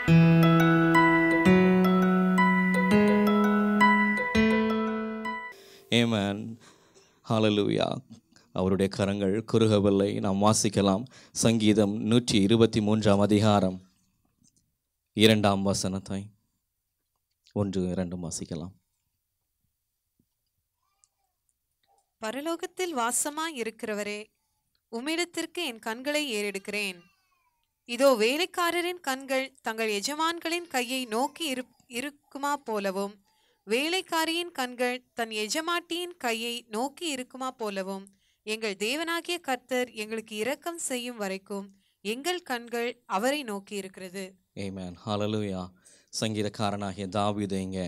ஏமேன் ஹalleluya அவருடைய கரங்கள் குறுகவில்லை நாம் வாசிக்கலாம் சங்கீதம் நூற்றி இருபத்தி மூன்றாம் அதிகாரம் இரண்டாம் வசனத்தை ஒன்று இரண்டும் வாசிக்கலாம் பரலோகத்தில் வாசமாய் இருக்கிறவரே உம்மிடத்திற்கு என் கண்களை ஏறெடுக்கிறேன் இதோ வேலைக்காரரின் கண்கள் தங்கள் எஜமான்களின் கையை நோக்கி இரு இருக்குமா போலவும் வேலைக்காரியின் கண்கள் தன் எஜமாட்டியின் கையை நோக்கி இருக்குமா போலவும் எங்கள் தேவனாகிய கர்த்தர் எங்களுக்கு இரக்கம் செய்யும் வரைக்கும் எங்கள் கண்கள் அவரை நோக்கி இருக்கிறது ஏமேன் ஹalleluya சங்கீதக்காரனாகிய தாவீது இங்கே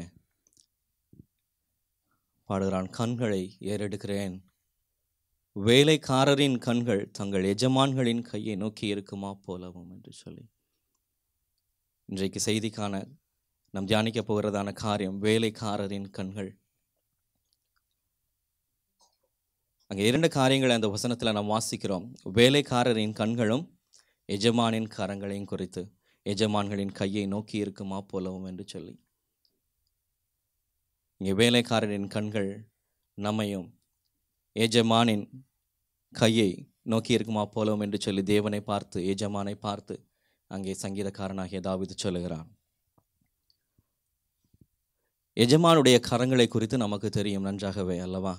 பாடுகிறான் கண்களை ஏறெடுக்கிறேன் வேலைக்காரரின் கண்கள் தங்கள் எஜமான்களின் கையை நோக்கி இருக்குமா போலவும் என்று சொல்லி இன்றைக்கு செய்திக்கான நாம் தியானிக்க போகிறதான காரியம் வேலைக்காரரின் கண்கள் அங்கே இரண்டு காரியங்களை அந்த வசனத்தில் நாம் வாசிக்கிறோம் வேலைக்காரரின் கண்களும் எஜமானின் கரங்களையும் குறித்து எஜமான்களின் கையை நோக்கி இருக்குமா போலவும் என்று சொல்லி இங்கே வேலைக்காரரின் கண்கள் நம்மையும் எஜமானின் கையை நோக்கி இருக்குமா போலவும் என்று சொல்லி தேவனை பார்த்து எஜமானை பார்த்து அங்கே சங்கீதக்காரனாகிய தாவிது சொல்லுகிறான் எஜமானுடைய கரங்களை குறித்து நமக்கு தெரியும் நன்றாகவே அல்லவா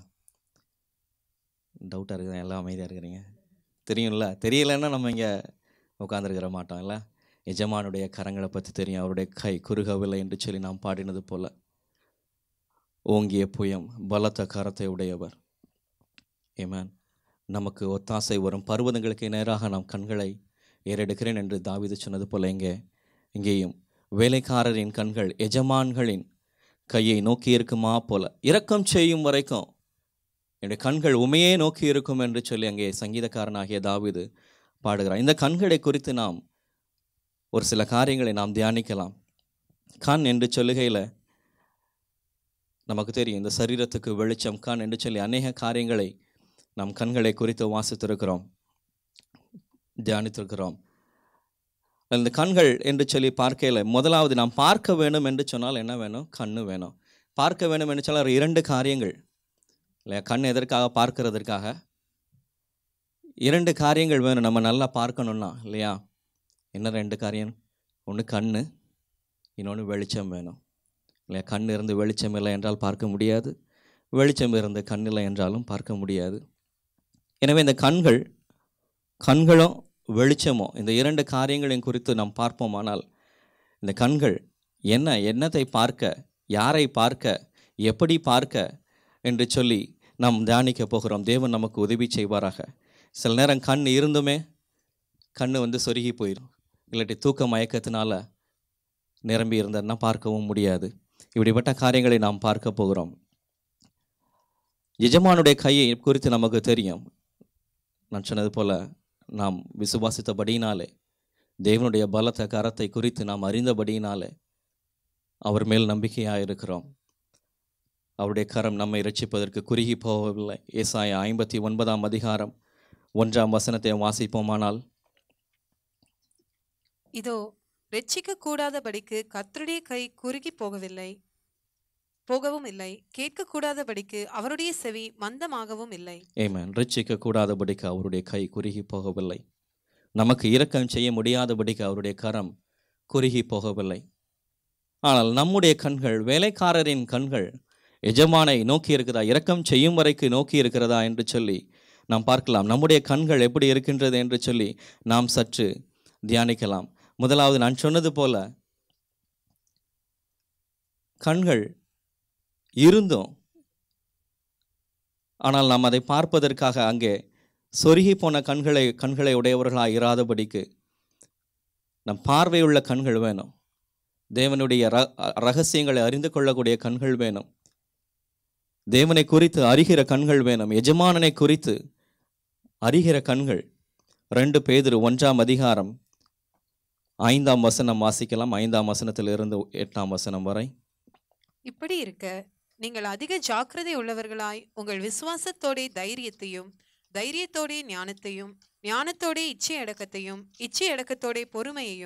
டவுட்டாக இருக்குது எல்லாம் அமைதியாக இருக்கிறீங்க தெரியும்ல தெரியலைன்னா நம்ம இங்கே உட்காந்துருக்கிற மாட்டோம் இல்லை எஜமானுடைய கரங்களை பற்றி தெரியும் அவருடைய கை குறுகவில்லை என்று சொல்லி நாம் பாடினது போல ஓங்கிய புயம் பலத்த கரத்தை உடையவர் ஏமேன் நமக்கு ஒத்தாசை வரும் பர்வதங்களுக்கு நேராக நாம் கண்களை ஏறெடுக்கிறேன் என்று தாவிது சொன்னது போல இங்கே இங்கேயும் வேலைக்காரரின் கண்கள் எஜமான்களின் கையை நோக்கி இருக்குமா போல இரக்கம் செய்யும் வரைக்கும் என்னுடைய கண்கள் உமையே நோக்கி இருக்கும் என்று சொல்லி அங்கே சங்கீதக்காரனாகிய தாவிது பாடுகிறார் இந்த கண்களை குறித்து நாம் ஒரு சில காரியங்களை நாம் தியானிக்கலாம் கண் என்று சொல்லுகையில் நமக்கு தெரியும் இந்த சரீரத்துக்கு வெளிச்சம் கண் என்று சொல்லி அநேக காரியங்களை நம் கண்களை குறித்து வாசித்திருக்கிறோம் தியானித்திருக்கிறோம் இந்த கண்கள் என்று சொல்லி பார்க்கையில் முதலாவது நாம் பார்க்க வேண்டும் என்று சொன்னால் என்ன வேணும் கண்ணு வேணும் பார்க்க வேண்டும் என்று சொன்னால் இரண்டு காரியங்கள் இல்லையா கண் எதற்காக பார்க்கிறதற்காக இரண்டு காரியங்கள் வேணும் நம்ம நல்லா பார்க்கணும்னா இல்லையா என்ன ரெண்டு காரியம் ஒன்று கண் இன்னொன்று வெளிச்சம் வேணும் இல்லையா கண் இருந்து வெளிச்சம் இல்லை என்றால் பார்க்க முடியாது வெளிச்சம் இருந்து கண் இல்லை என்றாலும் பார்க்க முடியாது எனவே இந்த கண்கள் கண்களும் வெளிச்சமும் இந்த இரண்டு காரியங்களையும் குறித்து நாம் பார்ப்போமானால் இந்த கண்கள் என்ன என்னத்தை பார்க்க யாரை பார்க்க எப்படி பார்க்க என்று சொல்லி நாம் தியானிக்க போகிறோம் தேவன் நமக்கு உதவி செய்வாராக சில நேரம் கண் இருந்துமே கண் வந்து சொருகி போயிடும் இல்லாட்டி தூக்க மயக்கத்தினால நிரம்பி இருந்ததுன்னா பார்க்கவும் முடியாது இப்படிப்பட்ட காரியங்களை நாம் பார்க்க போகிறோம் எஜமானுடைய கையை குறித்து நமக்கு தெரியும் நான் சொன்னது போல நாம் விசுவாசித்தபடியினாலே தேவனுடைய பலத்த கரத்தை குறித்து நாம் அறிந்தபடியினாலே அவர் மேல் நம்பிக்கையாக இருக்கிறோம் அவருடைய கரம் நம்மை ரட்சிப்பதற்கு குறுகி போகவில்லை ஏசாய ஐம்பத்தி ஒன்பதாம் அதிகாரம் ஒன்றாம் வசனத்தை வாசிப்போமானால் இதோ ரட்சிக்க கூடாதபடிக்கு கர்த்தருடைய கை குறுகி போகவில்லை போகவும் இல்லை கேட்க கூடாதபடிக்கு அவருடைய செவி மந்தமாகவும் இல்லை ஏமேன் ரட்சிக்க கூடாதபடிக்கு அவருடைய கை குறுகி போகவில்லை நமக்கு இரக்கம் செய்ய முடியாதபடிக்கு அவருடைய கரம் குறுகி போகவில்லை ஆனால் நம்முடைய கண்கள் வேலைக்காரரின் கண்கள் எஜமானை நோக்கி இருக்கிறதா இரக்கம் செய்யும் வரைக்கு நோக்கி இருக்கிறதா என்று சொல்லி நாம் பார்க்கலாம் நம்முடைய கண்கள் எப்படி இருக்கின்றது என்று சொல்லி நாம் சற்று தியானிக்கலாம் முதலாவது நான் சொன்னது போல கண்கள் இருந்தும் ஆனால் நாம் அதை பார்ப்பதற்காக அங்கே சொருகி போன கண்களை கண்களை உடையவர்களாக இராதபடிக்கு நம் பார்வையுள்ள கண்கள் வேணும் தேவனுடைய ர ரகசியங்களை அறிந்து கொள்ளக்கூடிய கண்கள் வேணும் தேவனை குறித்து அறிகிற கண்கள் வேணும் எஜமானனை குறித்து அறிகிற கண்கள் ரெண்டு பேதிரு ஒன்றாம் அதிகாரம் ஐந்தாம் வசனம் வாசிக்கலாம் ஐந்தாம் வசனத்திலிருந்து எட்டாம் வசனம் வரை இப்படி இருக்க நீங்கள் அதிக ஜாக்கிரதை உள்ளவர்களாய் உங்கள் விசுவாசத்தோடே தைரியத்தையும் தைரியத்தோடே ஞானத்தையும் ஞானத்தோடே இச்சை அடக்கத்தையும் இச்சை அடக்கத்தோடே பொறுமையையும்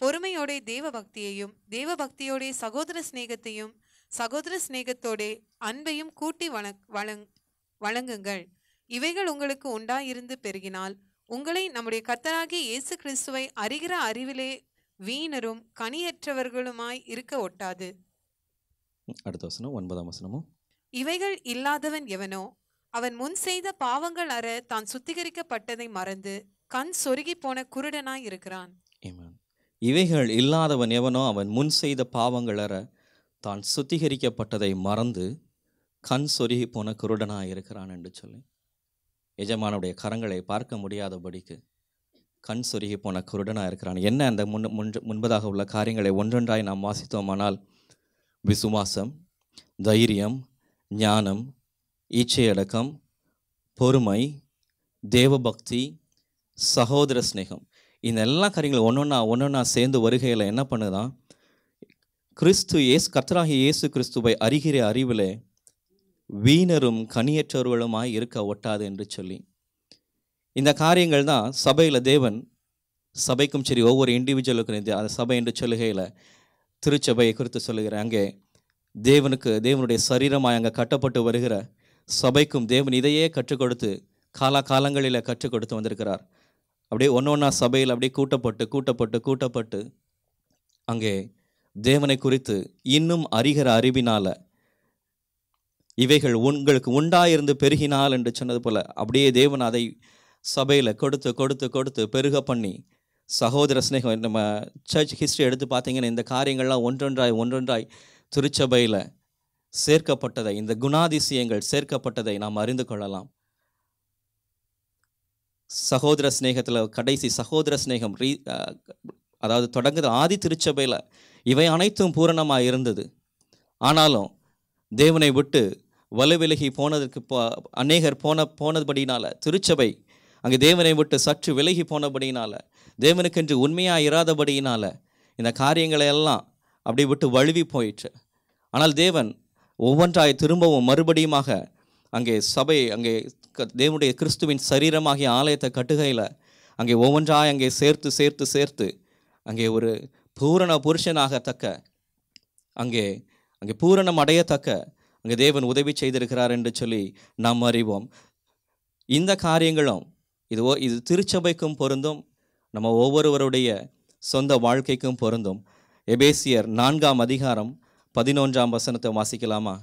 பொறுமையோட தேவ பக்தியையும் தேவ பக்தியோட சகோதர சிநேகத்தையும் சகோதர சிநேகத்தோட அன்பையும் கூட்டி வழங் வழங் வழங்குங்கள் இவைகள் உங்களுக்கு உண்டாயிருந்து பெருகினால் உங்களை நம்முடைய கர்த்தராகிய இயேசு கிறிஸ்துவை அறிகிற அறிவிலே வீணரும் கனியற்றவர்களுமாய் இருக்க ஒட்டாது அடுத்த வசனம் ஒன்பதாம் வசனமும் இவைகள் இல்லாதவன் எவனோ அவன் முன் செய்த பாவங்கள் அற தான் சுத்திகரிக்கப்பட்டதை மறந்து கண் சொருகி போன குருடனாய் இருக்கிறான் ஆமென் இவைகள் இல்லாதவன் எவனோ அவன் முன் செய்த பாவங்களற தான் சுத்திகரிக்கப்பட்டதை மறந்து கண் சொருகி போன குருடனாக இருக்கிறான் என்று சொல்லி எஜமானுடைய கரங்களை பார்க்க முடியாதபடிக்கு கண் சொருகி போன குருடனாக இருக்கிறான் என்ன அந்த முன் முன் முன்பதாக உள்ள காரியங்களை ஒன்றொன்றாய் நாம் வாசித்தோமானால் விசுவாசம் தைரியம் ஞானம் ஈச்சையடக்கம் பொறுமை தேவபக்தி சகோதர சிநேகம் இந்த எல்லா காரியங்களும் ஒன்றொன்னா ஒன்றொன்னா சேர்ந்து வருகையில் என்ன பண்ணுதான் கிறிஸ்து இயேசு கர்த்தராகிய இயேசு கிறிஸ்துவை அறிகிற அறிவிலே வீணரும் கனியற்றவர்களுமாய் இருக்க ஒட்டாது என்று சொல்லி இந்த காரியங்கள் தான் சபையில் தேவன் சபைக்கும் சரி ஒவ்வொரு இண்டிவிஜுவலுக்கும் இது அந்த சபை என்று சொல்லுகையில் திருச்சபையை குறித்து சொல்லுகிறேன் அங்கே தேவனுக்கு தேவனுடைய சரீரமாய் அங்கே கட்டப்பட்டு வருகிற சபைக்கும் தேவன் இதையே கற்றுக் கொடுத்து காலா காலங்களில் கற்றுக் கொடுத்து வந்திருக்கிறார் அப்படியே ஒன்று ஒன்றா சபையில் அப்படியே கூட்டப்பட்டு கூட்டப்பட்டு கூட்டப்பட்டு அங்கே தேவனை குறித்து இன்னும் அறிகிற அறிவினால இவைகள் உங்களுக்கு உண்டாயிருந்து பெருகினால் என்று சொன்னது போல அப்படியே தேவன் அதை சபையில் கொடுத்து கொடுத்து கொடுத்து பெருக பண்ணி சகோதர சிநேகம் நம்ம சர்ச் ஹிஸ்ட்ரி எடுத்து பார்த்தீங்கன்னா இந்த காரியங்கள்லாம் ஒன்றொன்றாய் ஒன்றொன்றாய் திருச்சபையில் சேர்க்கப்பட்டதை இந்த குணாதிசயங்கள் சேர்க்கப்பட்டதை நாம் அறிந்து கொள்ளலாம் சகோதர சிநேகத்தில் கடைசி சகோதர சிநேகம் ரீ அஹ், அதாவது தொடங்குது ஆதி திருச்சபையில் இவை அனைத்தும் பூரணமாக இருந்தது ஆனாலும் தேவனை விட்டு வலுவிலகி போனதற்கு போ அநேகர் போன போனபடினால திருச்சபை அங்கே தேவனை விட்டு சற்று விலகி போனபடியினால தேவனுக்கென்று உண்மையாக இராதபடியினால இந்த காரியங்களை எல்லாம் அப்படி விட்டு வழுவி போயிற்று ஆனால் தேவன் ஒவ்வொன்றாய் திரும்பவும் மறுபடியுமாக அங்கே சபை அங்கே க- தேவனுடைய கிறிஸ்துவின் சரீரமாகிய ஆலயத்தை கட்டுகையில் அங்கே ஒவ்வொன்றாய் அங்கே சேர்த்து சேர்த்து சேர்த்து அங்கே ஒரு பூரண புருஷனாகத்தக்க அங்கே அங்கே பூரணம் அடையத்தக்க அங்கே தேவன் உதவி செய்திருக்கிறார் என்று சொல்லி நாம் அறிவோம் இந்த காரியங்களும் இது ஓ- இது திருச்சபைக்கும் பொருந்தும் நம்ம ஒவ்வொருவருடைய சொந்த வாழ்க்கைக்கும் பொருந்தும் எபேசியர் நான்காம் அதிகாரம் பதினொன்றாம் வசனத்தை வாசிக்கலாமா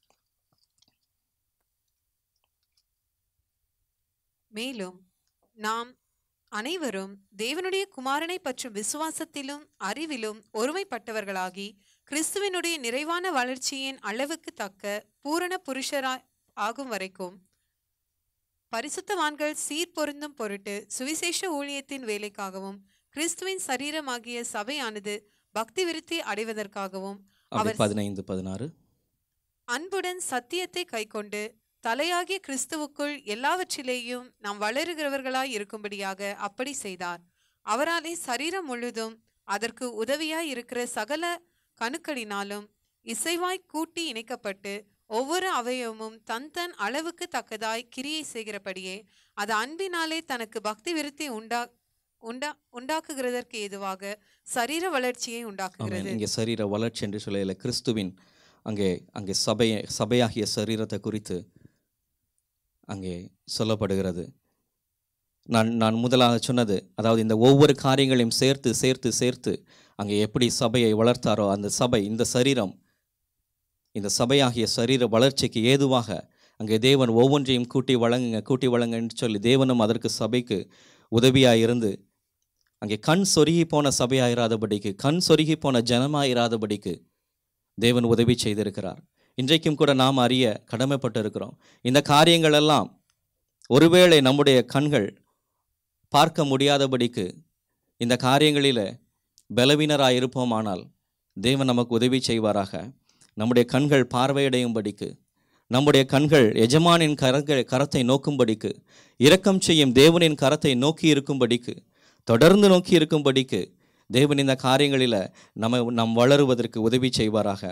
மேலும் நாம் அனைவரும் தேவனுடைய குமாரனை பற்றும் விசுவாசத்திலும் அறிவிலும் ஒருமைப்பட்டவர்களாகி கிறிஸ்துவினுடைய நிறைவான வளர்ச்சியின் அளவுக்கு தக்க பூரண புருஷராய் ஆகும் வரைக்கும் பரிசுத்தவான்கள் சீர் பொருந்தும் பொருட்டு சுவிசேஷ ஊழியத்தின் வேலைக்காகவும் கிறிஸ்துவின் சரீரமாகிய சபையானது பக்தி விருத்தி அடைவதற்காகவும் அப்படி அவர் பதினைந்து பதினாறு அன்புடன் சத்தியத்தை கைக்கொண்டு தலையாகிய கிறிஸ்துவுக்குள் எல்லாவற்றிலேயும் நாம் வளருகிறவர்களாய் இருக்கும்படியாக அப்படி செய்தார் அவராலே சரீரம் முழுதும் அதற்கு உதவியாய் இருக்கிற சகல கணுக்களினாலும் இசைவாய் கூட்டி இணைக்கப்பட்டு ஒவ்வொரு அவயவமும் தன் தன் அளவுக்கு தக்கதாய் கிரியை செய்கிறபடியே அது அன்பினாலே தனக்கு பக்தி விருத்தி உண்டா உண்டா உண்டாக்குகிறதற்கு ஏதுவாக சரீர வளர்ச்சியை ஆமென். உண்டாக்குகிறது இங்கே சரீர வளர்ச்சி என்று சொல்லையில் கிறிஸ்துவின் அங்கே அங்கே சபையை சபையாகிய சரீரத்தை குறித்து அங்கே சொல்லப்படுகிறது நான் நான் முதலாக சொன்னது அதாவது இந்த ஒவ்வொரு காரியங்களையும் சேர்த்து சேர்த்து சேர்த்து அங்கே எப்படி சபையை வளர்த்தாரோ அந்த சபை இந்த சரீரம் இந்த சபையாகிய சரீர வளர்ச்சிக்கு ஏதுவாக அங்கே தேவன் ஒவ்வொன்றையும் கூட்டி வழங்குங்க கூட்டி வழங்குன்னு சொல்லி தேவனும் அதற்கு சபைக்கு உதவியாக இருந்து அங்கே கண் சொருகி போன சபையாயிராதபடிக்கு கண் சொருகி போன ஜனமாயிராதபடிக்கு தேவன் உதவி செய்திருக்கிறார் இன்றைக்கும் கூட நாம் அறிய கடமைப்பட்டிருக்கிறோம் இந்த காரியங்கள் எல்லாம் ஒருவேளை நம்முடைய கண்கள் பார்க்க முடியாதபடிக்கு இந்த காரியங்களில் பலவீனராக இருப்போமானால் தேவன் நமக்கு உதவி செய்வாராக நம்முடைய கண்கள் பார்வையடையும்படிக்கு நம்முடைய கண்கள் எஜமானின் கரங்கள் கரத்தை நோக்கும்படிக்கு இரக்கம் செய்யும் தேவனின் கரத்தை நோக்கி இருக்கும்படிக்கு தொடர்ந்து நோக்கி இருக்கும்படிக்கு தேவன் இந்த காரியங்களில் நம்ம நாம் வளருவதற்கு உதவி செய்வாராக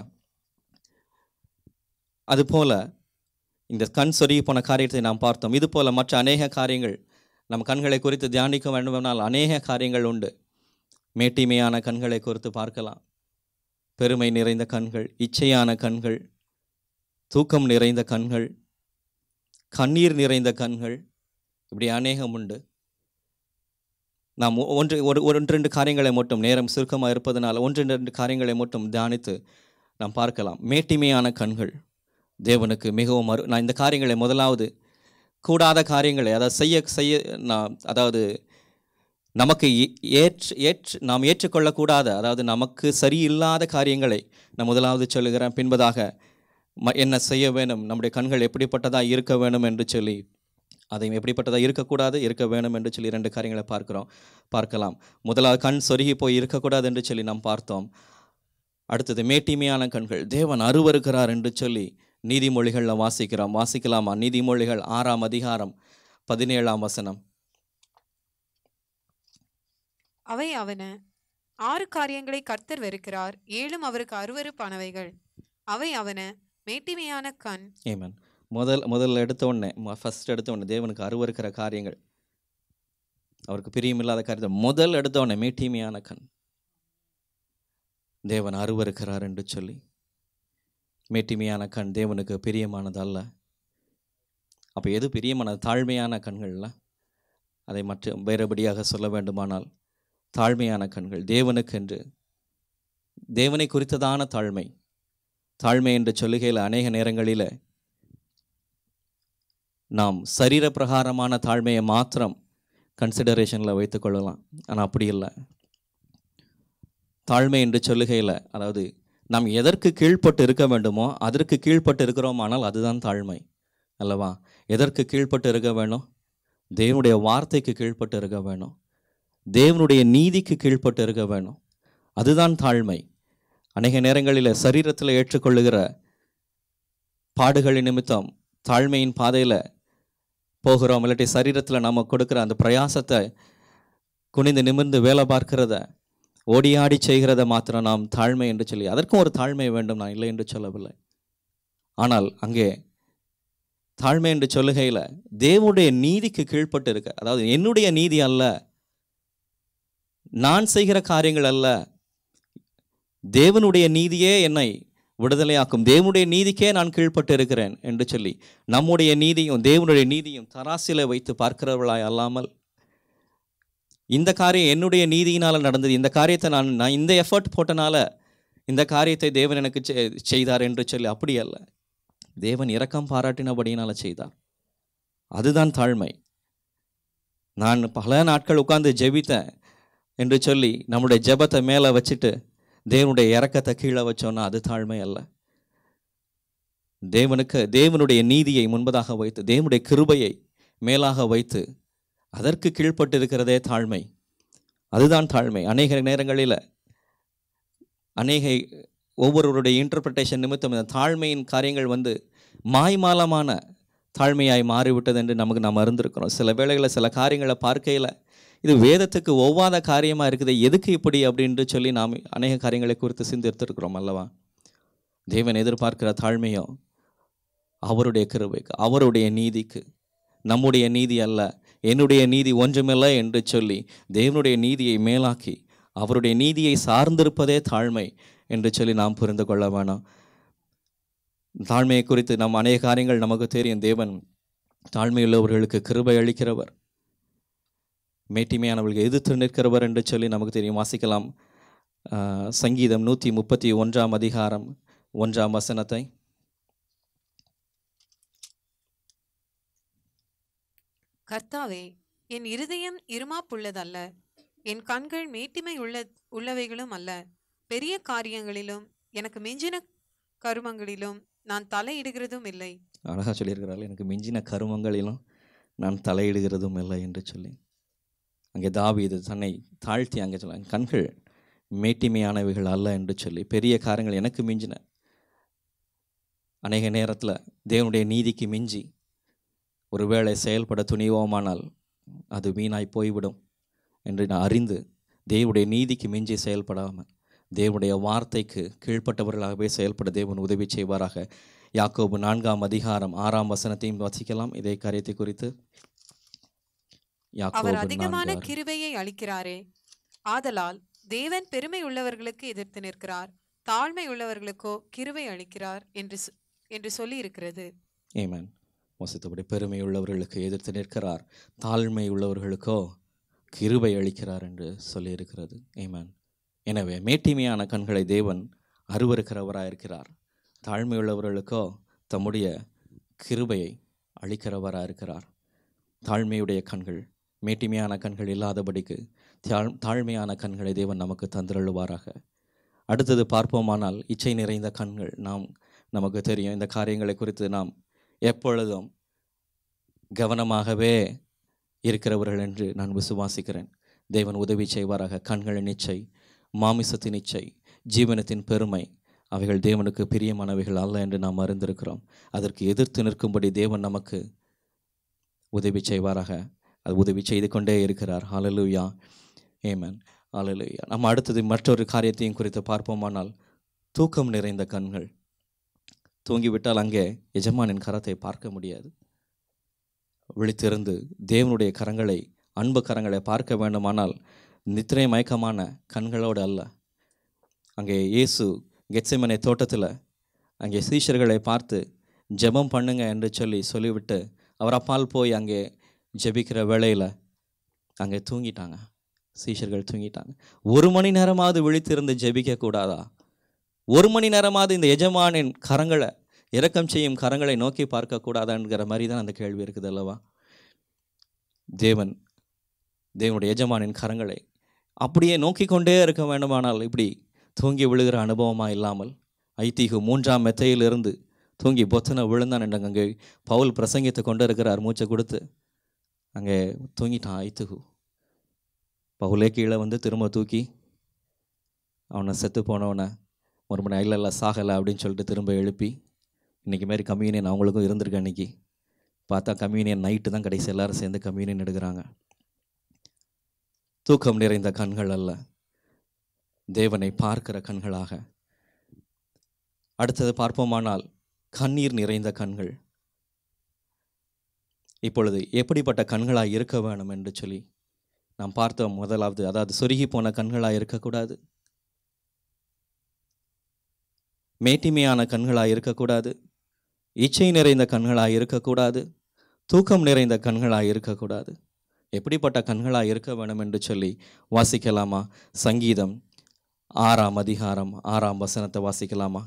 அதுபோல இந்த கண் சொருகி போன காரியத்தை நாம் பார்த்தோம் இது போல மற்ற அநேக காரியங்கள் நம் கண்களை குறித்து தியானிக்க வேண்டுமானால் அநேக காரியங்கள் உண்டு மேட்டிமையான கண்களை குறித்து பார்க்கலாம் பெருமை நிறைந்த கண்கள் இச்சையான கண்கள் தூக்கம் நிறைந்த கண்கள் கண்ணீர் நிறைந்த கண்கள் இப்படி அநேகம் உண்டு நாம் ஒ- ஒன்று ஒரு ஒன்று ரெண்டு காரியங்களை மட்டும் நேரம் சுருக்கமாக இருப்பதனால ஒன்று ரெண்டு காரியங்களை மட்டும் தியானித்து நாம் பார்க்கலாம் மேட்டிமையான கண்கள் தேவனுக்கு மிகவும் அரு நான் இந்த காரியங்களை முதலாவது கூடாத காரியங்களை அதாவது செய்ய செய்ய நான் அதாவது நமக்கு ஏ- ஏற்று ஏற்று நாம் ஏற்றுக்கொள்ளக்கூடாத அதாவது நமக்கு சரியில்லாத காரியங்களை நான் முதலாவது சொல்லுகிறேன் பின்பதாக ம என்ன செய்ய வேணும் நம்முடைய கண்கள் எப்படிப்பட்டதாக இருக்க வேணும் என்று சொல்லி அதை எப்படிப்பட்டதாக இருக்கக்கூடாது இருக்க வேணும் என்று சொல்லி ரெண்டு காரியங்களை பார்க்கிறோம் பார்க்கலாம் முதலாவது கண் சொருகி போய் இருக்கக்கூடாது என்று சொல்லி நாம் பார்த்தோம் அடுத்தது மேட்டிமையான கண்கள் தேவன் அருவருக்கிறார் என்று சொல்லி நீதிமொழிகளில் வாசிக்கிறோம் வாசிக்கலாமா நீதிமொழிகள் ஆறாம் அதிகாரம் பதினேழாம் வசனம் அவை அவன ஆறு காரியங்களை கர்த்தர் வெறுக்கிறார் ஏழும் அவருக்கு அருவருப்பானவைகள் அவை அவன மேட்டிமையான கண் ஏமன் முதல் முதல்ல எடுத்த உடனே ஃபர்ஸ்ட் எடுத்த உடனே தேவனுக்கு அருவருக்கிற காரியங்கள் அவருக்கு பிரியமில்லாத காரியத்தை முதல் எடுத்த உடனே மேட்டிமையான கண் தேவன் அருவருக்கிறார் என்று சொல்லி மேட்டிமையான கண் தேவனுக்கு பிரியமானது அல்ல அப்போ எது பிரியமானது தாழ்மையான கண்கள்ல அதை மற்ற வேறுபடியாக சொல்ல வேண்டுமானால் தாழ்மையான கண்கள் தேவனுக்கென்று தேவனை குறித்ததான தாழ்மை தாழ்மை என்று சொல்லுகையில் அநேக நேரங்களில் நாம் சரீர பிரகாரமான தாழ்மையை மாத்திரம் கன்சிடரேஷனில் வைத்துக்கொள்ளலாம் ஆனால் அப்படி இல்லை தாழ்மை என்று சொல்லுகையில் அதாவது நாம் எதற்கு கீழ்ப்பட்டு இருக்க வேண்டுமோ அதற்கு கீழ்ப்பட்டு இருக்கிறோமானால் அதுதான் தாழ்மை அல்லவா எதற்கு கீழ்ப்பட்டு இருக்க வேணும் தேவனுடைய வார்த்தைக்கு கீழ்ப்பட்டு இருக்க வேணும் தேவனுடைய நீதிக்கு கீழ்ப்பட்டு இருக்க வேணும் அதுதான் தாழ்மை அநேக நேரங்களில் சரீரத்தில் ஏற்றுக்கொள்ளுகிற பாடுகளின் நிமித்தம் தாழ்மையின் பாதையில் போகிறோம் இல்லாட்டி சரீரத்தில் நம்ம கொடுக்குற அந்த பிரயாசத்தை குனிந்து நிமிர்ந்து வேலை பார்க்கிறத ஓடியாடி செய்கிறத மாத்திரம் நாம் தாழ்மை என்று சொல்லி அதற்கும் ஒரு தாழ்மை வேண்டும் நான் இல்லை என்று சொல்லவில்லை ஆனால் அங்கே தாழ்மை என்று சொல்லுகையில் தேவனுடைய நீதிக்கு கீழ்ப்பட்டு இருக்க அதாவது என்னுடைய நீதி அல்ல நான் செய்கிற காரியங்கள் அல்ல தேவனுடைய நீதியே என்னை விடுதலையாக்கும் தேவனுடைய நீதிக்கே நான் கீழ்ப்பட்டு இருக்கிறேன் என்று சொல்லி நம்முடைய நீதியும் தேவனுடைய நீதியும் தராசில வைத்து பார்க்கிறவர்களாய் அல்லாமல் இந்த காரியம் என்னுடைய நீதியினால் நடந்தது இந்த காரியத்தை நான் நான் இந்த எஃபர்ட் போட்டனால இந்த காரியத்தை தேவன் எனக்கு செ- செய்தார் என்று சொல்லி அப்படி அல்ல தேவன் இரக்கம் பாராட்டினபடியினால செய்தார் அதுதான் தாழ்மை நான் பல நாட்கள் உட்கார்ந்து ஜெபித்தேன் என்று சொல்லி நம்முடைய ஜெபத்தை மேலே வச்சுட்டு தேவனுடைய இறக்கத்தை கீழே வச்சோன்னா அது தாழ்மை அல்ல தேவனுக்கு தேவனுடைய நீதியை முன்பதாக வைத்து தேவனுடைய கிருபையை மேலாக வைத்து அதற்கு கீழ்ப்பட்டு இருக்கிறதே தாழ்மை அதுதான் தாழ்மை அநேக நேரங்களில் அநேக ஒவ்வொருவருடைய இன்டர்பிரிட்டேஷன் நிமித்தம் இந்த தாழ்மையின் காரியங்கள் வந்து மாய்மாலமான தாழ்மையாய் மாறிவிட்டது என்று நமக்கு நாம் அறிந்திருக்கிறோம் சில வேளைகளில் சில காரியங்களை பார்க்கையில் இது வேதத்துக்கு ஒவ்வாத காரியமாக இருக்குது எதுக்கு இப்படி அப்படின்ட்டு சொல்லி நாம் அநேக காரியங்களை குறித்து சிந்தித்திருக்கிறோம் அல்லவா தேவன் எதிர்பார்க்கிற தாழ்மையோ அவருடைய கிருபைக்கு அவருடைய நீதிக்கு நம்முடைய நீதி அல்ல என்னுடைய நீதி ஒன்றுமில்லை என்று சொல்லி தேவனுடைய நீதியை மேலாக்கி அவருடைய நீதியை சார்ந்திருப்பதே தாழ்மை என்று சொல்லி நாம் புரிந்து கொள்ள வேணாம் தாழ்மையை குறித்து நம் அநேக காரியங்கள் நமக்கு தெரியும் தேவன் தாழ்மையுள்ளவர்களுக்கு கிருபை அளிக்கிறவர் மேட்டிமையானவர்களுக்கு எதிர்த்து நிற்கிறவர் என்று சொல்லி நமக்கு தெரியும் வாசிக்கலாம் ஆஹ், சங்கீதம் நூற்றி முப்பத்தி ஒன்றாம் அதிகாரம் ஒன்றாம் வசனத்தை கர்த்தாவே என் இருதயம் இருமாப்புள்ளதல்ல என் கண்கள் மேட்டிமை உள்ள உள்ளவைகளும் அல்ல பெரிய காரியங்களிலும் எனக்கு மிஞ்சின கருமங்களிலும் நான் தலையிடுகிறதும் இல்லை அழகாக சொல்லியிருக்கிறாள் எனக்கு மிஞ்சின கருமங்களிலும் நான் தலையிடுகிறதும் இல்லை என்று சொல்லி அங்கே தாவீது தன்னை தாழ்த்தி அங்கே சொல்ல "என் கண்கள் மேட்டிமையானவைகள் அல்ல என்று சொல்லி பெரிய காரியங்கள் எனக்கு மிஞ்சின அநேக நேரத்தில் தேவனுடைய நீதிக்கு மிஞ்சி ஒருவேளை செயல்பட துணிவோமானால் அது வீணாய் போய்விடும் என்று நான் அறிந்து தேவனுடைய நீதிக்கு மிஞ்சி செயல்படாமல் தேவனுடைய வார்த்தைக்கு கீழ்ப்பட்டவர்களாகவே செயல்பட தேவன் உதவி செய்வாராக யாக்கோபு நான்காம் அதிகாரம் ஆறாம் வசனத்தையும் வாசிக்கலாம் இதே காரியத்தை குறித்து அவர் யாக்கோபு அதிகமான நான்கு ஆறு. கிருபையை அளிக்கிறாரே ஆதலால் தேவன் பெருமை உள்ளவர்களுக்கு எதிர்த்து நிற்கிறார் தாழ்மை உள்ளவர்களுக்கோ கிருபை அளிக்கிறார் என்று சொ- என்று சொல்லி இருக்கிறது ஏமேன் வசித்தபடி பெருமை உள்ளவர்களுக்கு எதிர்த்து நிற்கிறார் தாழ்மை உள்ளவர்களுக்கோ கிருபை அளிக்கிறார் என்று சொல்லியிருக்கிறது ஏமேன் எனவே மேட்டிமையான கண்களை தேவன் அருவருக்கிறவராக இருக்கிறார் தாழ்மை உள்ளவர்களுக்கோ தம்முடைய கிருபையை அளிக்கிறவராக இருக்கிறார் தாழ்மையுடைய கண்கள் மேட்டிமையான கண்கள் இல்லாதபடிக்கு தாழ் தாழ்மையான கண்களை தேவன் நமக்கு தந்திரழுவாராக அடுத்தது பார்ப்போமானால் இச்சை நிறைந்த கண்கள் நாம் நமக்கு தெரியும் இந்த காரியங்களை குறித்து நாம் எப்பொழுதும் கவனமாகவே இருக்கிறவர்கள் என்று நான் விசுவாசிக்கிறேன் தேவன் உதவி செய்வாராக கண்களின் இச்சை மாமிசத்தின் இச்சை ஜீவனத்தின் பெருமை அவைகள் தேவனுக்கு பிரியமானவைகள் அல்ல என்று நாம் அறிந்திருக்கிறோம் அதற்கு எதிர்த்து நிற்கும்படி தேவன் நமக்கு உதவி செய்வாராக அது உதவி செய்து கொண்டே இருக்கிறார் ஹalleluya ஏமன் ஹalleluya நம்ம அடுத்தது மற்றொரு காரியத்தையும் குறித்து பார்ப்போமானால் தூக்கம் நிறைந்த கண்கள் தூங்கிவிட்டால் அங்கே எஜமானின் கரத்தை பார்க்க முடியாது விழித்திருந்து தேவனுடைய கரங்களை அன்பு கரங்களை பார்க்க வேண்டுமானால் நித்திரை மயக்கமான கண்களோடு அல்ல அங்கே இயேசு கெத்செமனை தோட்டத்தில் அங்கே சீஷர்களை பார்த்து ஜெபம் பண்ணுங்க என்று சொல்லி சொல்லிவிட்டு அவர் அப்பால் போய் அங்கே ஜெபிக்கிற வேளையில் அங்கே தூங்கிட்டாங்க சீஷர்கள் தூங்கிட்டாங்க ஒரு மணி நேரமாவது விழித்திருந்து ஜெபிக்க கூடாதா ஒரு மணி நேரமாவது இந்த எஜமானின் கரங்களை இரக்கம் செய்யும் கரங்களை நோக்கி பார்க்க கூடாதாங்கிற மாதிரி தான் அந்த கேள்வி இருக்குது அல்லவா தேவன் தேவனுடைய எஜமானின் கரங்களை அப்படியே நோக்கி கொண்டே இருக்க வேண்டுமானால் இப்படி தூங்கி விழுகிற அனுபவமாக இல்லாமல் ஐதீகு மூன்றாம் மெத்தையிலிருந்து தூங்கி பொத்தனை விழுந்தான் என்று அங்கே பவுல் பிரசங்கித்து கொண்டு இருக்கிறார் மூச்சை கொடுத்து அங்கே தூங்கிட்டான் ஐத்துகு பவுலே கீழே வந்து திரும்ப தூக்கி அவனை செத்து போனவனை ஒரு மணி இல்லை இல்லை சாகலை அப்படின்னு சொல்லிட்டு திரும்ப எழுப்பி இன்றைக்கி மாரி கம்யூனியன் அவங்களுக்கும் இருந்திருக்கு அன்றைக்கி பார்த்தா கம்யூனியன் நைட்டு தான் கடைசி எல்லாரும் சேர்ந்து கம்யூனியன் எடுக்கிறாங்க தூக்கம் நிறைந்த கண்கள் அல்ல தேவனை பார்க்கிற கண்களாக அடுத்தது பார்ப்போமானால் கண்ணீர் நிறைந்த கண்கள் இப்பொழுது எப்படிப்பட்ட கண்களாக இருக்க வேணும் என்று சொல்லி நாம் பார்த்தோம் முதலாவது அதாவது சொருகி போன கண்களாக இருக்கக்கூடாது மேட்டிமையான கண்களாக இருக்கக்கூடாது இச்சை நிறைந்த கண்களாக இருக்கக்கூடாது தூக்கம் நிறைந்த கண்களாக இருக்கக்கூடாது எப்படிப்பட்ட கண்களாக இருக்க வேணும் என்று சொல்லி வாசிக்கலாமா சங்கீதம் ஆறாம் அதிகாரம் ஆறாம் வசனத்தை வாசிக்கலாமா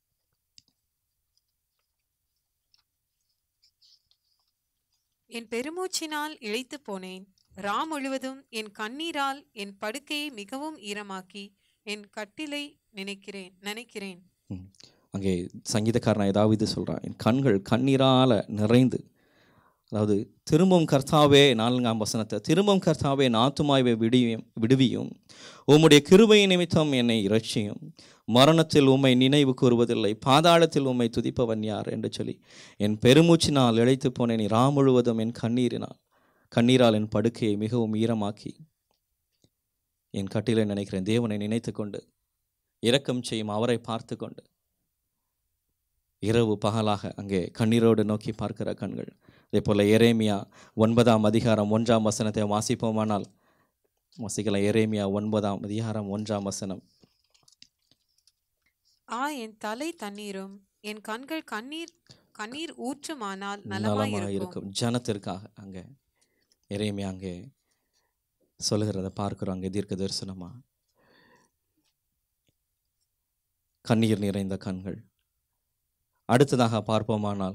என் பெருமூச்சினால் இழைத்து போனேன் ரா முழுவதும் என் கண்ணீரால் என் படுக்கையை மிகவும் ஈரமாக்கி என் கட்டிலை நினைக்கிறேன் நினைக்கிறேன் அங்கே சங்கீதக்காரன் ஏதாவது இது சொல்கிறான் என் கண்கள் கண்ணீரால் நிறைந்து அதாவது திரும்பவும் கர்த்தாவே நான்காம் வசனத்தை திரும்பவும் கர்த்தாவே என் ஆத்துமாவை விடியும் விடுவியும் உம்முடைய கிருபை நிமித்தம் என்னை இரட்சியும் மரணத்தில் உம்மை நினைவு கூறுவதில்லை பாதாளத்தில் உம்மை துதிப்பவன் யார் என்று சொல்லி என் பெருமூச்சினால் இழைத்து போனேன் ரா முழுவதும் என் கண்ணீரினால் கண்ணீரால் என் படுக்கையை மிகவும் ஈரமாக்கி என் கட்டிலை நினைக்கிறேன் தேவனை நினைத்து கொண்டு இரக்கம் செய்யும் அவரை பார்த்து கொண்டு இரவு பகலாக அங்கே கண்ணீரோடு நோக்கி பார்க்கிற கண்கள் அதே போல் எரேமியா ஒன்பதாம் அதிகாரம் ஒன்றாம் வசனத்தை வாசிப்போமானால் வாசிக்கலாம் எரேமியா ஒன்பதாம் அதிகாரம் ஒன்றாம் வசனம் ஆ என் தலை தண்ணீரும் என் கண்கள் கண்ணீர் கண்ணீர் ஊற்றுமானால் நலமாக நலமாய் இருக்கும் இருக்கும் ஜனத்திற்காக அங்கே எரேமியா அங்கே சொல்லுகிறத பார்க்கிறோம் அங்கே தீர்க்க தரிசனமா கண்ணீர் நிறைந்த கண்கள் அடுத்ததாக பார்ப்போமானால்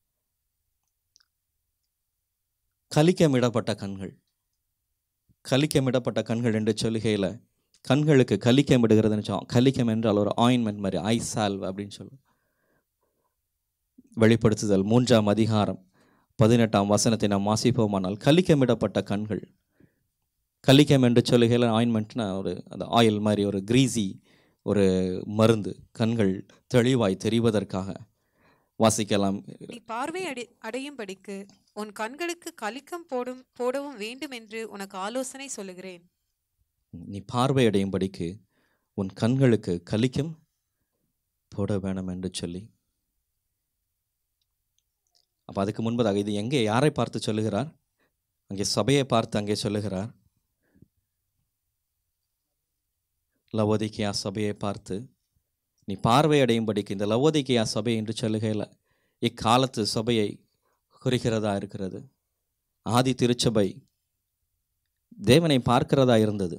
கலிக்கமிடப்பட்ட கண்கள் கலிக்கமிடப்பட்ட கண்கள் என்று சொல்லுகையில் கண்களுக்கு கலிக்கமிடுகிறதுன்னு சொல்லுவோம் கலிக்கம் என்றால் ஒரு ஆயின்மெண்ட் மாதிரி ஐ சால்வ் அப்படின்னு சொல்லுவோம் வெளிப்படுத்துதல் மூன்றாம் அதிகாரம் பதினெட்டாம் வசனத்தை நாம் வாசிப்போமானால் கலிக்கமிடப்பட்ட கண்கள் கலிக்கம் என்று சொல்லுகையில் ஆயின்மெண்ட்னா ஒரு அந்த ஆயில் மாதிரி ஒரு கிரீசி ஒரு மருந்து கண்கள் தெளிவாய் தெரிவதற்காக வாசிக்கலாம் நீ பார்வை அடை அடையும்படிக்கு உன் கண்களுக்கு கலிக்கம் போடும் போடவும் வேண்டும் என்று உனக்கு ஆலோசனை சொல்லுகிறேன் நீ பார்வையடையும்படிக்கு உன் கண்களுக்கு கலிக்கம் போட வேணும் என்று சொல்லி அப்போ அதுக்கு முன்பதாக இது எங்கே யாரை பார்த்து சொல்லுகிறார் அங்கே சபையை பார்த்து அங்கே சொல்லுகிறார் லவோதிக்கியா சபையை பார்த்து நீ பார்வையடையும்படிக்கு இந்த லவோதிக்கியா சபை என்று சொல்லுகையில் இக்காலத்து சபையை குறிக்கிறதா இருக்கிறது ஆதி திருச்சபை தேவனை பார்க்கிறதா இருந்தது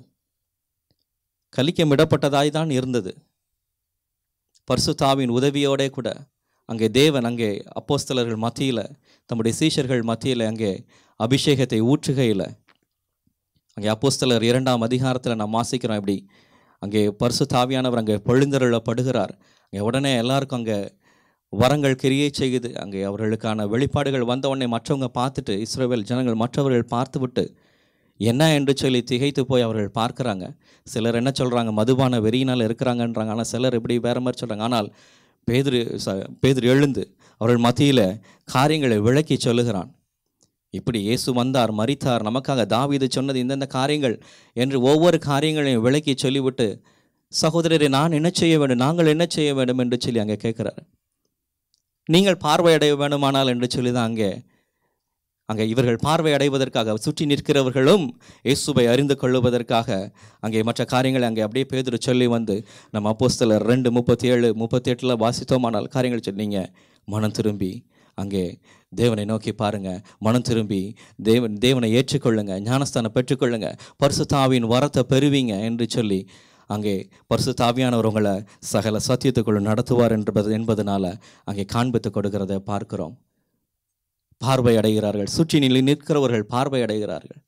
கலிக்கமிடப்பட்டதாய் தான் இருந்தது பர்சுத்தாவின் உதவியோடே கூட அங்கே தேவன் அங்கே அப்போஸ்தலர்கள் மத்தியில் தம்முடைய சீஷர்கள் மத்தியில் அங்கே அபிஷேகத்தை ஊற்றுகையில் அங்கே அப்போஸ்தலர் இரண்டாம் அதிகாரத்தில் நாம் வாசிக்கிறோம் இப்படி அங்கே பரிசு தாவியானவர் அங்கே பொழுந்தருளப்படுகிறார் அங்கே உடனே எல்லாருக்கும் அங்கே வரங்கள் கிரியை செய்யுது அங்கே அவர்களுக்கான வெளிப்பாடுகள் வந்த உடனே மற்றவங்க பார்த்துட்டு இஸ்ரேல் ஜனங்கள் மற்றவர்கள் பார்த்துவிட்டு என்ன என்று சொல்லி திகைத்து போய் அவர்கள் பார்க்குறாங்க சிலர் என்ன சொல்கிறாங்க மதுபான வெறியினால் இருக்கிறாங்கன்றாங்க ஆனால் சிலர் இப்படி வேற மாதிரி சொல்கிறாங்க ஆனால் பேதுரு ச பேதுரு எழுந்து அவர்கள் மத்தியில் காரியங்களை விளக்கி சொல்லுகிறான் இப்படி இயேசு வந்தார் மரித்தார் நமக்காக தாவீது சொன்னது இந்தந்த காரியங்கள் என்று ஒவ்வொரு காரியங்களையும் விளக்கி சொல்லிவிட்டு சகோதரரை நான் என்ன செய்ய வேண்டும் நாங்கள் என்ன செய்ய வேண்டும் என்று சொல்லி அங்கே கேட்குறாரு நீங்கள் பார்வையடைய வேண்டுமானால் என்று சொல்லி தான் அங்கே அங்கே இவர்கள் பார்வை அடைவதற்காக சுற்றி நிற்கிறவர்களும் இயேசுவை அறிந்து கொள்ளுவதற்காக அங்கே மற்ற காரியங்களை அங்கே அப்படியே பேதுரு சொல்லி வந்து நம்ம அப்போஸ்தலர் ரெண்டு முப்பத்தி ஏழு முப்பத்தி எட்டில் வாசித்தோமானால் காரியங்கள் சொன்னீங்க மனம் திரும்பி அங்கே தேவனை நோக்கி பாருங்க மனம் திரும்பி தேவன் தேவனை ஏற்றுக்கொள்ளுங்க ஞானஸ்தானம் பெற்றுக்கொள்ளுங்க பரிசுத்தாவின் வரத்தை பெறுவீங்க என்று சொல்லி அங்கே பரிசு தாவியானவர் உங்களை சகல சத்தியத்துக்குள்ள நடத்துவார் என்பது என்பதனால அங்கே காண்பித்து கொடுக்கிறதை பார்க்கிறோம் பார்வை அடைகிறார்கள் சுற்றி நிலை நிற்கிறவர்கள் பார்வை அடைகிறார்கள்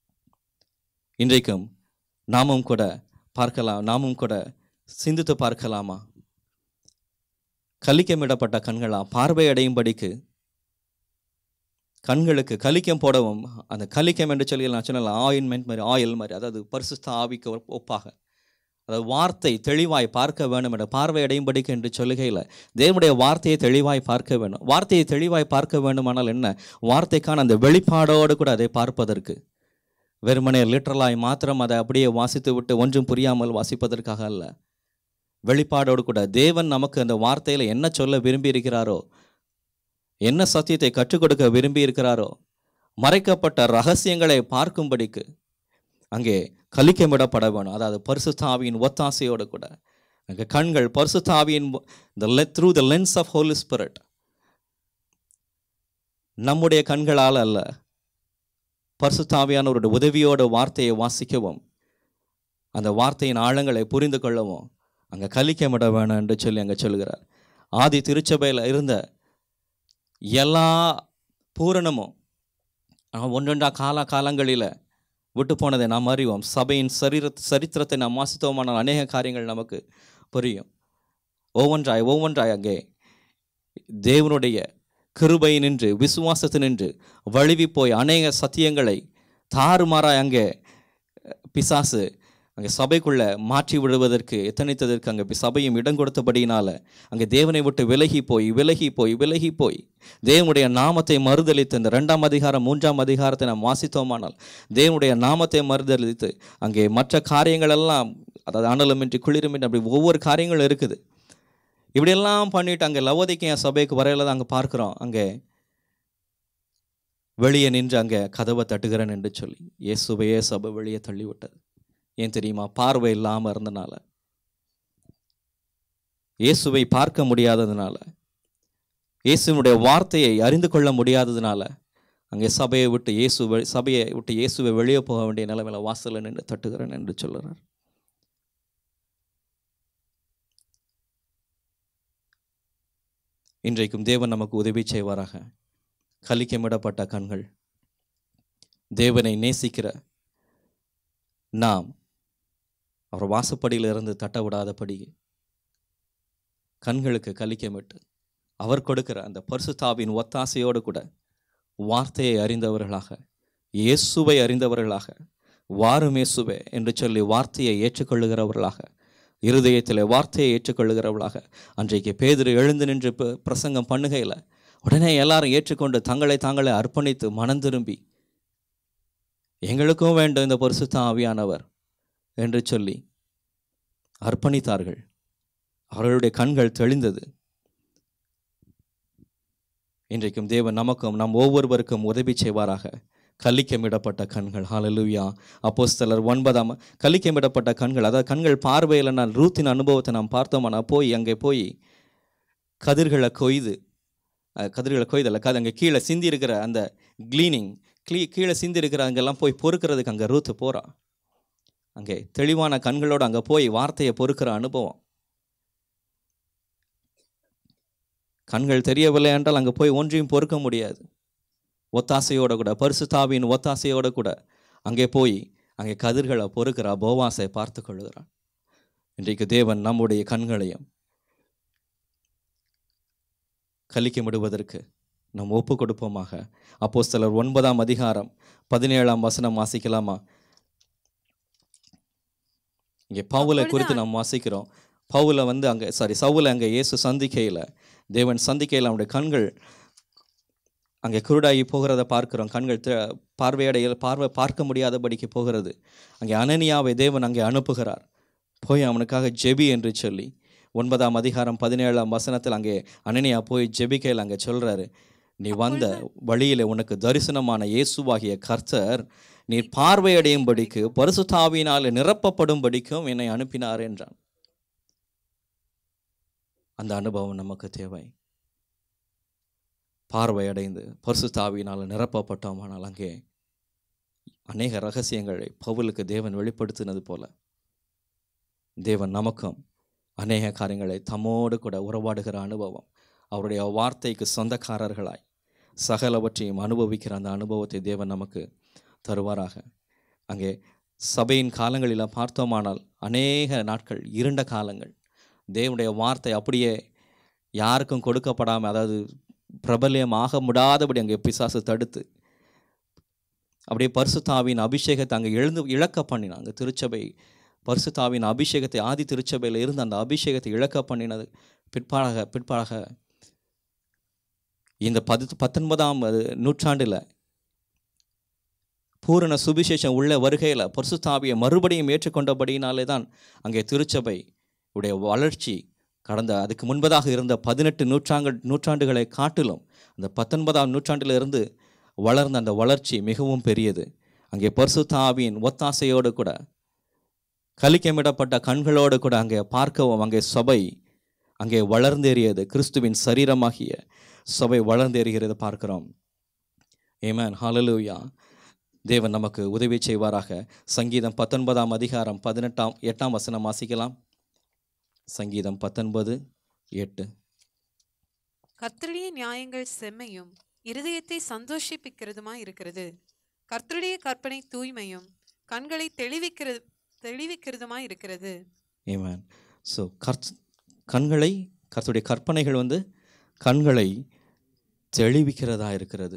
இன்றைக்கும் நாமும் கூட பார்க்கலாம் நாமும் கூட சிந்தித்து பார்க்கலாமா கலிக்கமிடப்பட்ட கண்களா பார்வை அடையும்படிக்கு கண்களுக்கு கலிக்கம் போடவும் அந்த கலிக்கம் என்று சொல்லி நான் சொன்னல ஆயின்மெண்ட் மாதிரி ஆயில் மாதிரி அதாவது பரிசுத்த ஆவிக்கு ஒப்- ஒப்பாக அதாவது வார்த்தை தெளிவாய் பார்க்க வேண்டும் என்ற பார்வை அடையும்படிக்கு என்று சொல்லுகையில் தேவனுடைய வார்த்தையை தெளிவாய் பார்க்க வேண்டும் வார்த்தையை தெளிவாய் பார்க்க வேண்டுமானால் என்ன வார்த்தைக்கான அந்த வெளிப்பாடோடு கூட அதை பார்ப்பதற்கு வெறுமனே லிட்டரலாய் மாத்திரம் அதை அப்படியே வாசித்து விட்டு ஒன்றும் புரியாமல் வாசிப்பதற்காக அல்ல வெளிப்பாடோடு கூட தேவன் நமக்கு அந்த வார்த்தையில் என்ன சொல்ல விரும்பி இருக்கிறாரோ என்ன சத்தியத்தை கற்றுக் கொடுக்க விரும்பி இருக்கிறாரோ மறைக்கப்பட்ட ரகசியங்களை பார்க்கும்படிக்கு அங்கே கலிக்கமிடப்பட வேணும் அதாவது பரிசுத்தாவியின் ஒத்தாசையோடு கூட அங்கே கண்கள் பரிசுத்தாவியின் the through the lens of Holy Spirit நம்முடைய கண்களால் அல்ல பரிசுத்தாவியானவருடைய உதவியோட வார்த்தையை வாசிக்கவும் அந்த வார்த்தையின் ஆழங்களை புரிந்து கொள்ளவும் அங்கே கலிக்கமிட வேணும் என்று சொல்லி அங்கே சொல்கிறார் ஆதி திருச்சபையில் இருந்த எல்லா பூரணமும் ஆஹ், ஒன்றொன்றா கால காலங்களில் விட்டு போனதை நாம் அறிவோம் சபையின் சரீர சரித்திரத்தை நாம் வாசித்தோமானால் அநேக காரியங்கள் நமக்கு புரியும் ஒவ்வொன்றாய் ஒவ்வொன்றாய் அங்கே தேவனுடைய கிருபை நின்று விசுவாசத்து நின்று வழுவி போய் அநேக சத்தியங்களை தாறுமாறாய் அங்கே பிசாசு அங்கே சபைக்குள்ள மாற்றி விடுவதற்கு எத்தனைத்ததற்கு அங்கே பி- சபையும் இடம் கொடுத்தபடியினால அங்கே தேவனை விட்டு விலகி போய் விலகி போய் விலகி போய் தேவனுடைய நாமத்தை மறுதலித்து இந்த ரெண்டாம் அதிகாரம் மூன்றாம் அதிகாரத்தை நாம் வாசித்தோமானால் தேவனுடைய நாமத்தை மறுதலித்து அங்கே மற்ற காரியங்கள் எல்லாம் அதாவது அனலுமின்றி குளிருமின்றி அப்படி ஒவ்வொரு காரியங்களும் இருக்குது இப்படியெல்லாம் பண்ணிட்டு அங்கே லவோதிக்கையா சபைக்கு வரையில தான் அங்கே பார்க்குறோம் அங்கே வெளியே நின்று அங்கே கதவை தட்டுகிறேன் என்று சொல்லி இயேசுவையே சபை வெளியே தள்ளி விட்டது ஏன் தெரியுமா பார்வை இல்லாமல் இருந்தனால இயேசுவை பார்க்க முடியாததுனால இயேசுவினுடைய வார்த்தையை அறிந்து கொள்ள முடியாததுனால அங்கே சபையை விட்டு இயேசு வெ- சபையை விட்டு இயேசுவை வெளியே போக வேண்டிய நிலைமையில வாசலில் நின்று தட்டுகிறேன் என்று சொல்லுறார் இன்றைக்கும் தேவன் நமக்கு உதவி செய்வாராக கலிக்கமிடப்பட்ட கண்கள் தேவனை நேசிக்கிற நாம் அவர் வாசப்படியிலிருந்து தட்ட விடாதபடி கண்களுக்கு கலிக்கமிட்டு அவர் கொடுக்கிற அந்த பரிசுத்தாவின் ஒத்தாசையோடு கூட வார்த்தையை அறிந்தவர்களாக இயேசுவை அறிந்தவர்களாக வாரும் இயேசுவே என்று சொல்லி வார்த்தையை ஏற்றுக்கொள்ளுகிறவர்களாக இருதயத்தில் வார்த்தையை ஏற்றுக்கொள்ளுகிறவர்களாக அன்றைக்கு பேதுரு எழுந்து நின்று ப- பிரசங்கம் பண்ணுகையில் உடனே எல்லாரும் ஏற்றுக்கொண்டு தங்களை தாங்களே அர்ப்பணித்து மனம் திரும்பி எங்களுக்கும் வேண்டும் இந்த பரிசுத்த ஆவியானவர் என்று சொல்லி அர்ப்பணித்தார்கள் அவர்களுடைய கண்கள் தெளிந்தது இன்றைக்கும் தேவன் நமக்கும் நம் ஒவ்வொருவருக்கும் உதவி செய்வாராக கலிக்கமிடப்பட்ட கண்கள் ஹalleluya அப்போஸ்தலர் ஒன்பதாம் கலிக்கமிடப்பட்ட கண்கள் அதாவது கண்கள் பார்வையில் நான் ரூத்தின் அனுபவத்தை நாம் பார்த்தோமானா போய் அங்கே போய் கதிர்களை கொய்து அஹ், கதிர்களை கொய்தல கது அங்கே கீழே சிந்தி இருக்கிற அந்த க்ளீனிங் க்ளீ கீழே சிந்தி இருக்கிற அங்கெல்லாம் போய் பொறுக்கிறதுக்கு அங்கே ரூத்து போகிறா அங்கே தெளிவான கண்களோடு அங்கே போய் வார்த்தையை பொறுக்கிற அனுபவம் கண்கள் தெரியவில்லை என்றால் அங்கே போய் ஒன்றையும் பொறுக்க முடியாது ஒத்தாசையோட கூட பரிசுத்தாவின் ஒத்தாசையோட கூட அங்கே போய் அங்கே கதிர்களை பொறுக்கிறா போவாசை பார்த்து கொள்கிறான் இன்றைக்கு தேவன் நம்முடைய கண்களையும் கலிக்கமிடுவதற்கு நாம் ஒப்பு கொடுப்போமாக அப்போஸ்தலர் ஒன்பதாம் அதிகாரம் பதினேழாம் வசனம் வாசிக்கலாமா இங்கே பவுலை குறித்து நாம் வாசிக்கிறோம் பவுலை வந்து அங்கே சாரி சவுலை அங்கே இயேசு சந்திக்கையில் தேவன் சந்திக்கையில் அவனுடைய கண்கள் அங்கே குருடாகி போகிறத பார்க்கிறோம் கண்கள் த- பார்வையடைய பார்வை பார்க்க முடியாதபடிக்கு போகிறது அங்கே அனனியாவை தேவன் அங்கே அனுப்புகிறார் போய் அவனுக்காக ஜெபி என்று சொல்லி ஒன்பதாம் அதிகாரம் பதினேழாம் வசனத்தில் அங்கே அனனியா போய் ஜெபிக்கையில் அங்கே சொல்றாரு நீ வந்த வழியிலே உனக்கு தரிசனமான இயேசுவாகிய கர்த்தர் நீர் பார்வையடையும்படிக்கு பரிசுத்தாவியினால் நிரப்பப்படும்படிக்கும் என்னை அனுப்பினார் என்றான் அந்த அனுபவம் நமக்கு தேவை பார்வையடைந்து பரிசுத்தாவியினால் நிரப்பப்பட்டோமானால் அங்கே அநேக ரகசியங்களை பவுலுக்கு தேவன் வெளிப்படுத்தினது போல தேவன் நமக்கும் அநேக காரியங்களை தம்மோடு கூட உறவாடுகிற அனுபவம் அவருடைய வார்த்தைக்கு சொந்தக்காரர்களாய் சகலவற்றையும் அனுபவிக்கிற அந்த அனுபவத்தை தேவன் நமக்கு தருவாராக அங்கே சபையின் காலங்களில் பார்த்தோமானால் அநேக நாட்கள் இருண்ட காலங்கள் தேவனுடைய வார்த்தை அப்படியே யாருக்கும் கொடுக்கப்படாமல் அதாவது பிரபல்யமாக முடியாதபடி அங்கே பிசாசு தடுத்து அப்படியே பரிசுத்தாவின் அபிஷேகத்தை அங்கே எழுந்து இழக்க பண்ணினாங்க திருச்சபை பரிசுத்தாவின் அபிஷேகத்தை ஆதி திருச்சபையில் இருந்து அந்த அபிஷேகத்தை இழக்க பண்ணினது பிற்பாடாக பிற்பாடாக இந்த பது பத்தொன்பதாம் நூற்றாண்டில் பூரண சுவிசேஷம் உள்ள வருகையில் பரிசுத்தாவியை மறுபடியும் ஏற்றுக்கொண்டபடியினாலே தான் அங்கே திருச்சபை உடைய வளர்ச்சி கடந்த அதுக்கு முன்பதாக இருந்த பதினெட்டு நூற்றாண்டு நூற்றாண்டுகளை காட்டிலும் அந்த பத்தொன்பதாம் நூற்றாண்டிலிருந்து வளர்ந்த அந்த வளர்ச்சி மிகவும் பெரியது அங்கே பரிசுத்தாவியின் ஒத்தாசையோடு கூட கலிக்கமிடப்பட்ட கண்களோடு கூட அங்கே பார்க்கவும் அங்கே சபை அங்கே வளர்ந்தேறியது கிறிஸ்துவின் சரீரமாகிய சபை வளர்ந்தேறுகிறது பார்க்கிறோம் ஏமேன் ஹalleluya தேவன் நமக்கு உதவி செய்வாராக சங்கீதம் பத்தொன்பதாம் அதிகாரம் பதினெட்டாம் எட்டாம் வசனம் வாசிக்கலாம் சங்கீதம் பத்தொன்பது எட்டு கர்த்தருடைய நியாயங்கள் செம்மையும் இருதயத்தை சந்தோஷிப்பிக்கிறதுமா இருக்கிறது கர்த்தருடைய கற்பனை தூய்மையும் கண்களை தெளிவிக்கிறது தெளிவிக்கிறதுமா இருக்கிறது ஏமேன் ஸோ கர்த் கண்களை கர்த்தருடைய கற்பனைகள் வந்து கண்களை தெளிவிக்கிறதா இருக்கிறது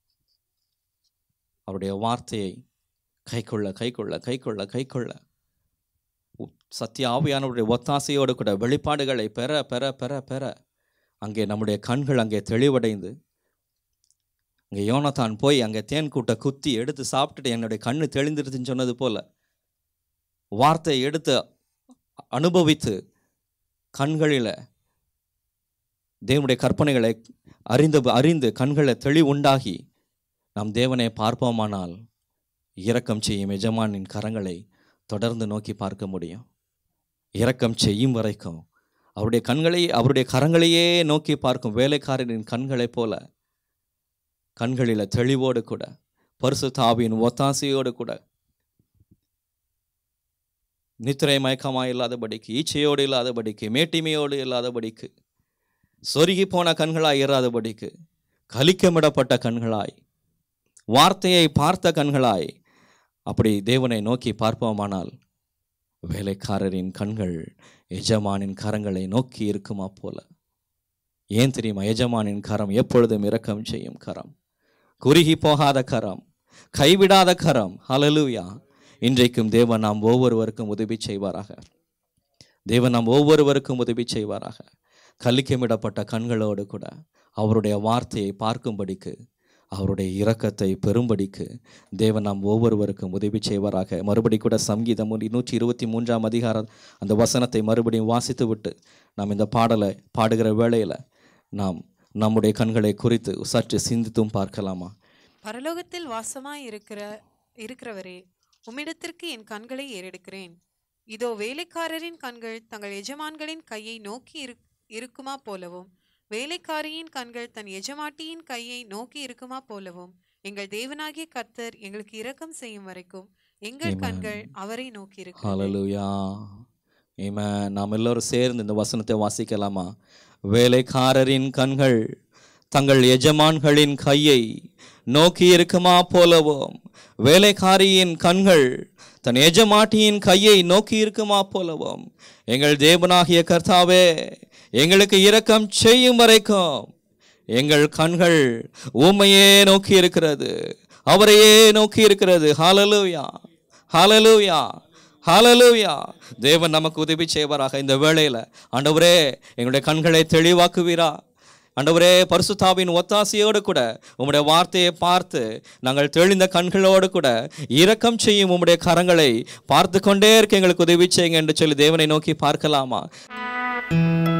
அவருடைய வார்த்தையை கைக்கொள்ள கைக்கொள்ள கைக்கொள்ள கைக்கொள்ள உ- சத்திய ஆவியானவருடைய ஒத்தாசையோடு கூட வெளிப்பாடுகளை பெற பெற பெற பெற அங்கே நம்முடைய கண்கள் அங்கே தெளிவடைந்து அங்கே யோனத்தான் போய் அங்கே தேன் கூட்டை குத்தி எடுத்து சாப்பிட்டுட்டு என்னுடைய கண்ணு தெளிந்துருச்சுன்னு சொன்னது போல வார்த்தையை எடுத்து அனுபவித்து கண்களில் தேவனுடைய கற்பனைகளை அறிந்து அறிந்து கண்களை தெளிவுண்டாகி நாம் தேவனை பார்ப்போமானால் இரக்கம் செய்யும் எஜமானின் கரங்களை தொடர்ந்து நோக்கி பார்க்க முடியும் இரக்கம் செய்யும் வரைக்கும் அவருடைய கண்களை அவருடைய கரங்களையே நோக்கி பார்க்கும் வேலைக்காரனின் கண்களைப் போல கண்களில் தெளிவோடு கூட பரிசுத்தாவியின் ஒத்தாசையோடு கூட நித்திரை மயக்கமாக இல்லாதபடிக்கு ஈச்சையோடு இல்லாதபடிக்கு மேட்டிமையோடு இல்லாதபடிக்கு சொருகி போன கண்களாய் இராதபடிக்கு கலிக்கமிடப்பட்ட கண்களாய் வார்த்தையை பார்த்த கண்களாய் அப்படி தேவனை நோக்கி பார்ப்போமானால் வேலைக்காரரின் கண்கள் எஜமானின் கரங்களை நோக்கி இருக்குமா போல ஏன் தெரியுமா எஜமானின் கரம் எப்பொழுதும் இரக்கம் செய்யும் கரம் குறுகி போகாத கரம் கைவிடாத கரம் ஹalleluya இன்றைக்கும் தேவன் நாம் ஒவ்வொருவருக்கும் உதவி செய்வாராக தேவன் நாம் ஒவ்வொருவருக்கும் உதவி செய்வாராக கலிக்கமிடப்பட்ட கண்களோடு கூட அவருடைய வார்த்தையை பார்க்கும்படிக்கு அவருடைய இரக்கத்தை பெறும்படிக்கு தேவன் நாம் ஒவ்வொருவருக்கும் உதவி செய்வாராக மறுபடி கூட சங்கீதம் நூற்றி இருபத்தி மூன்றாம் அதிகாரம் அந்த வசனத்தை மறுபடியும் வாசித்து விட்டு நாம் இந்த பாடலை பாடுகிற வேளையில் நாம் நம்முடைய கண்களை குறித்து சற்று சிந்தித்தும் பார்க்கலாமா பரலோகத்தில் வாசமாய் இருக்கிற இருக்கிறவரே உம்மிடத்திற்கு என் கண்களை ஏறெடுக்கிறேன் இதோ வேலைக்காரரின் கண்கள் தங்கள் எஜமான்களின் கையை நோக்கி இரு இருக்குமா போலவும் வேலைக்காரியின் கண்கள் தன் எஜமாட்டியின் கையை நோக்கி இருக்குமா போலவும் எங்கள் தேவனாகிய கர்த்தர் எங்களுக்கு இரக்கம் செய்யும் வரைக்கும் எங்கள் Amen. கண்கள் அவரை நோக்கி இருக்கிறது ஹalleluya ஆமென் நாம் எல்லோரும் சேர்ந்து இந்த வசனத்தை வாசிக்கலாமா வேலைக்காரரின் கண்கள் தங்கள் எஜமான்களின் கையை நோக்கி இருக்குமா போலவும் வேலைக்காரியின் கண்கள் தன் எஜமாட்டியின் கையை நோக்கி இருக்குமா போலவும் எங்கள் தேவனாகிய கர்த்தாவே எங்களுக்கு இரக்கம் செய்யும் வரைக்கும் எங்கள் கண்கள் உம்மையே நோக்கி இருக்கிறது அவரையே நோக்கி இருக்கிறது ஹalleluya ஹalleluya ஹalleluya தேவன் நமக்கு உதவி செய்வாராக இந்த வேளையில் ஆண்டவரே எங்களுடைய கண்களை தெளிவாக்குவீரா ஆண்டவரே பரிசுத்தாவின் ஒத்தாசையோடு கூட உம்முடைய வார்த்தையை பார்த்து நாங்கள் தெளிந்த கண்களோடு கூட இரக்கம் செய்யும் உம்முடைய கரங்களை பார்த்து கொண்டே இருக்க எங்களுக்கு உதவி செய்யுங்க என்று சொல்லி தேவனை நோக்கி பார்க்கலாமா